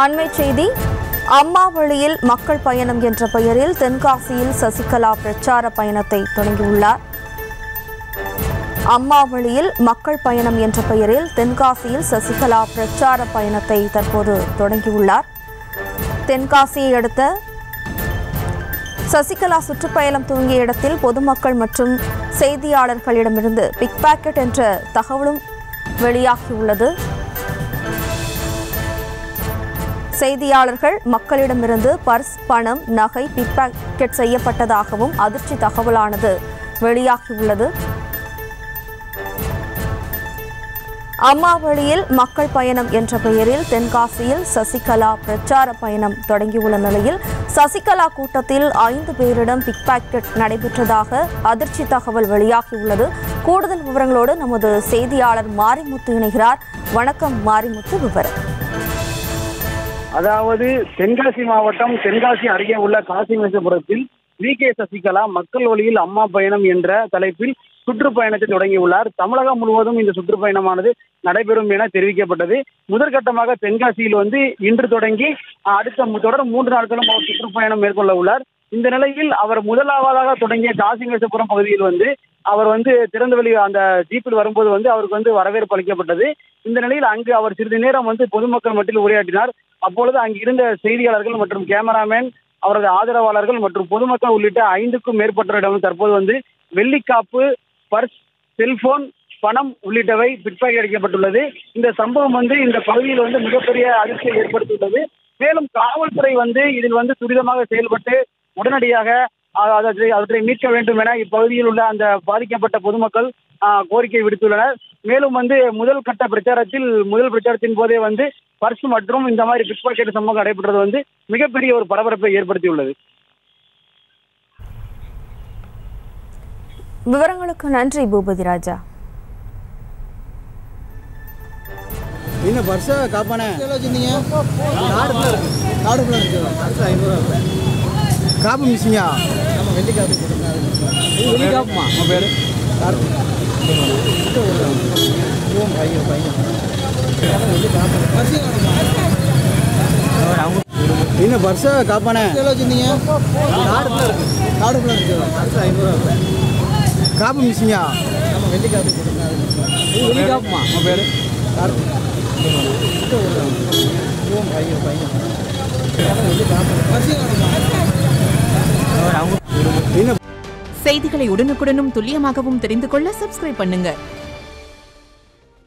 அண்மை செய்தி அம்மா வழியில் மக்கள் பயணம் என்ற பெயரில் தென்காசியில் சசிகலா பிரச்சார பயணத்தை தொடங்கியுள்ளார் அம்மா வழியில் மக்கள் பயணம் என்ற பெயரில் தென்காசியில் சசிகலா பிரச்சார பயணத்தை தற்போது தொடங்கியுள்ளார் தென்காசியை அடுத்த சசிகலா சுற்றுப்பயணம் துவங்கிய இடத்தில் பொதுமக்கள் மற்றும் செய்தியாளர்களிடமிருந்து பிக் பாக்கெட் என்ற தகவலும் வெளியாகியுள்ளது செய்தியாளர்கள் மக்களிடமிருந்து பர்ஸ் பணம் நகை பிக் பாக்கெட் செய்யப்பட்டதாகவும் அதிர்ச்சி தகவலானது வெளியாகியுள்ளது அம்மா வழியில் மக்கள் பயணம் என்ற பெயரில் தென்காசியில் சசிகலா பிரச்சார பயணம் தொடங்கியுள்ள நிலையில் சசிகலா கூட்டத்தில் ஐந்து பேரிடம் பிக் பாக்கெட் நடைபெற்றதாக அதிர்ச்சி தகவல் வெளியாகியுள்ளது கூடுதல் விவரங்களோடு நமது செய்தியாளர் மாரிமுத்து இணைகிறார் வணக்கம் மாரிமுத்து விவரம் அதாவது தென்காசி மாவட்டம் தென்காசி அருகே உள்ள காசிமேசபுரத்தில் வி கே சசிகலா மக்கள் வழியில் அம்மா பயணம் என்ற தலைப்பில் சுற்றுப்பயணத்தை தொடங்கியுள்ளார் தமிழகம் முழுவதும் இந்த சுற்றுப்பயணமானது நடைபெறும் என தெரிவிக்கப்பட்டது முதற்கட்டமாக தென்காசியில் வந்து இன்று தொடங்கி அடுத்த மு- தொடர் மூன்று நாட்களும் அவர் சுற்றுப்பயணம் மேற்கொள்ள உள்ளார் இந்த நிலையில் அவர் முதலாவதாக தொடங்கிய காசிமேசபுரம் பகுதியில் வந்து அவர் வந்து திறந்தவெளி அந்த ஜீப்பில் வரும்போது வந்து அவருக்கு வந்து வரவேற்பு அளிக்கப்பட்டது இந்த நிலையில் அங்கு அவர் சிறிது நேரம் வந்து பொதுமக்கள் மத்தியில் உரையாற்றினார் அப்பொழுது அங்கு இருந்த செய்தியாளர்கள் மற்றும் கேமராமேன் அவரது ஆதரவாளர்கள் மற்றும் பொதுமக்கள் உள்ளிட்ட ஐந்துக்கும் மேற்பட்டவரிடம் தற்போது வந்து வெள்ளிக்காப்பு பர்ஸ் செல்போன் பணம் உள்ளிட்டவை பிட்பாக்கெட் அடிக்கப்பட்டுள்ளது இந்த சம்பவம் வந்து இந்த பகுதியில் வந்து மிகப்பெரிய அதிர்ச்சியை ஏற்படுத்தியுள்ளது மேலும் காவல்துறை வந்து இதில் வந்து துரிதமாக செயல்பட்டு உடனடியாக அ- அவற்றை அவற்றை மீட்க வேண்டும் என இப்பகுதியில் உள்ள அந்த பாதிக்கப்பட்ட பொதுமக்கள் ஆ, கோரிக்கை விடுத்துள்ளனர் மேலும் வந்து முதல் கட்ட பிரச்சாரத்தில் முதல் பிரச்சாரத்தின் போதே வந்து பர்ஸ் மற்றும் இந்த மாதிரி பிக் பாக்கெட் சம்பவம் நடைபெற்றது வந்து மிகப்பெரிய ஒரு பரபரப்பை ஏற்படுத்தியுள்ளது விவரங்களுக்கு நன்றி பூபதி ராஜா என்ன பர்ஸை காப்பானே வச்சுருந்தீங்க காடுக்குள்ள இருக்கு காடுக்குள்ள இருக்கு அடுத்த ஐநூறுரூவா காப்பு மிஸ்ஸிங்கா நம்ம வெள்ளி காப்பு இது வெள்ளி காப்புமா உங்கள் பேர் காடு பையன் பையன் வெள்ளி காப்பு என்ன பர்ஸை காப்பானே வச்சுருந்தீங்க காடுக்குள்ள இருக்கு காடுக்குள்ள இருக்கு அடுத்த ஐநூறுரூவா காப்பு மிஸ்ஸிங்கா நம்ம வெள்ளி காப்பு இது வெள்ளி காப்புமா உங்கள் பேர் காடு பையன் பையன் என்ன செய்திகளை உடனுக்குடனும் துல்லியமாகவும் தெரிந்து கொள்ள சப்ஸ்கிரைப் பண்ணுங்க